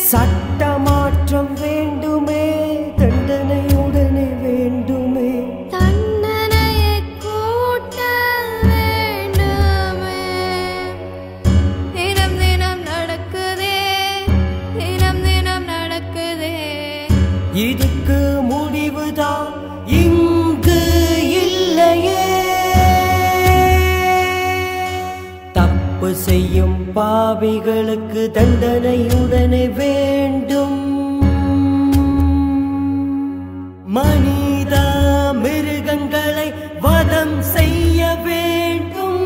சட்ட மாற்றம் வேண்டுமே தண்டனை உடனே வேண்டுமே தண்டனையை கூட்ட வேண்டுமே தினம் தினம் நடக்குதே தினம் தினம் நடக்குதே இதுக்கு முடிவுதான் இங்கு இல்லையே தப்பு செய்யும் பாவிகளுக்கு தண்டனை உடனே வேண்டும் மனித மிருகங்களை வதம் செய்ய வேண்டும்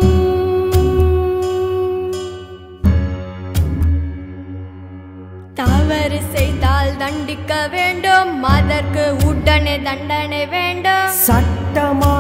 தவறு செய்தால் தண்டிக்க வேண்டும் அதற்கு உடனே தண்டனை வேண்டும் சட்டமா